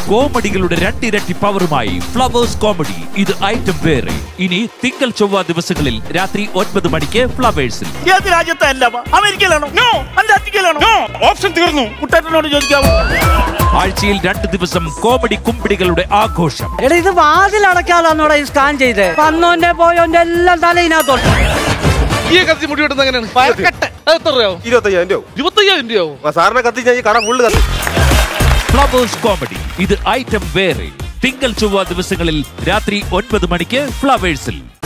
കോമഡികളുടെ രണ്ടിരട്ടി പവറുമായി flowers comedy ഇത് ഐറ്റം വേറെ ഇനി തിങ്കൾ ചൊവ്വ ദിവസങ്ങളിൽ രാത്രി ഒൻപത് മണിക്ക് ഫ്ലവേഴ്സിൽ ഏത് രാജ്യത്തെ അല്ല അമേരിക്കയിലാണോ നോ അന്റാർട്ടിക്കയിലാണോ നോ ഓപ്ഷൻ തീർന്നു കുട്ടേട്ടനോട് ചോദിക്കാവോ ആഴ്ചയിൽ രണ്ട് ദിവസം കോമഡി കുമ്പിടികളുടെ ആഘോഷം എടാ ഇത് വാതിൽ അടയ്ക്കാതാന്നോടാ ഈ സ്കാൻ ചെയ്ത് വന്നോന്റെ പോയോന്റെ എല്ലാം തലയിനകത്തോട്ട് ഈ കത്തി മുടി വെട്ടുന്നത് എങ്ങനെയാണ് അത് എത്ര രൂപയാവും ഇരുപത്തയ്യായിരം രൂപ ഇരുപത്തയ്യായിരം രൂപയാവും ആ സാറിനെ കത്തിച്ച് ഈ കട ഫുള്ള് കത്തി ഫ്ലവേഴ്സ് കോമഡി ഇത് ഐറ്റം വേറെ തിങ്കൾ ചൊവ്വ ദിവസങ്ങളിൽ രാത്രി ഒൻപത് മണിക്ക് ഫ്ലവേഴ്സിൽ